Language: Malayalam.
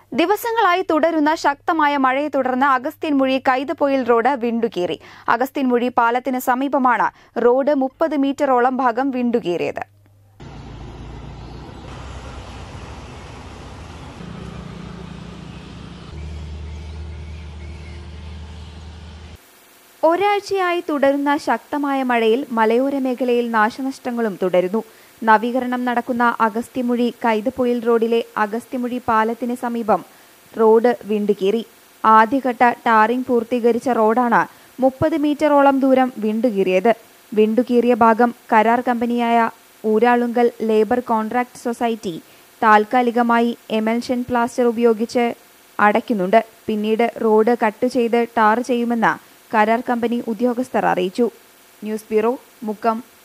ദിവസങ്ങളായി തുടരുന്ന ശക്തമായ മഴയെ തുടർന്ന് അഗസ്ത്യൻമുഴി കൈതപ്പൊയിൽ റോഡ് വിണ്ടുകീറി അഗസ്ത്യൻമുഴി പാലത്തിന് സമീപമാണ് റോഡ് മുപ്പത് മീറ്ററോളം ഭാഗം വിണ്ടുകീറിയത് ഒരാഴ്ചയായി തുടരുന്ന ശക്തമായ മഴയിൽ മലയോര മേഖലയിൽ നാശനഷ്ടങ്ങളും തുടരുന്നു നവീകരണം നടക്കുന്ന അഗസ്ത്യമുഴി കൈതപ്പൊയിൽ റോഡിലെ അഗസ്ത്യമുഴി പാലത്തിന് സമീപം റോഡ് വിണ്ടുകീറി ആദ്യഘട്ട ടാറിംഗ് പൂർത്തീകരിച്ച റോഡാണ് മുപ്പത് മീറ്ററോളം ദൂരം വിണ്ടുകീറിയത് വിണ്ടുകീറിയ ഭാഗം കരാർ കമ്പനിയായ ഊരാളുങ്കൽ ലേബർ കോൺട്രാക്ട് സൊസൈറ്റി താൽക്കാലികമായി എമൽഷൻ പ്ലാസ്റ്റർ ഉപയോഗിച്ച് അടയ്ക്കുന്നുണ്ട് പിന്നീട് റോഡ് കട്ട് ചെയ്ത് ടാർ ചെയ്യുമെന്ന് കരാർ കമ്പനി ഉദ്യോഗസ്ഥർ അറിയിച്ചു ന്യൂസ് ബ്യൂറോ മുക്കം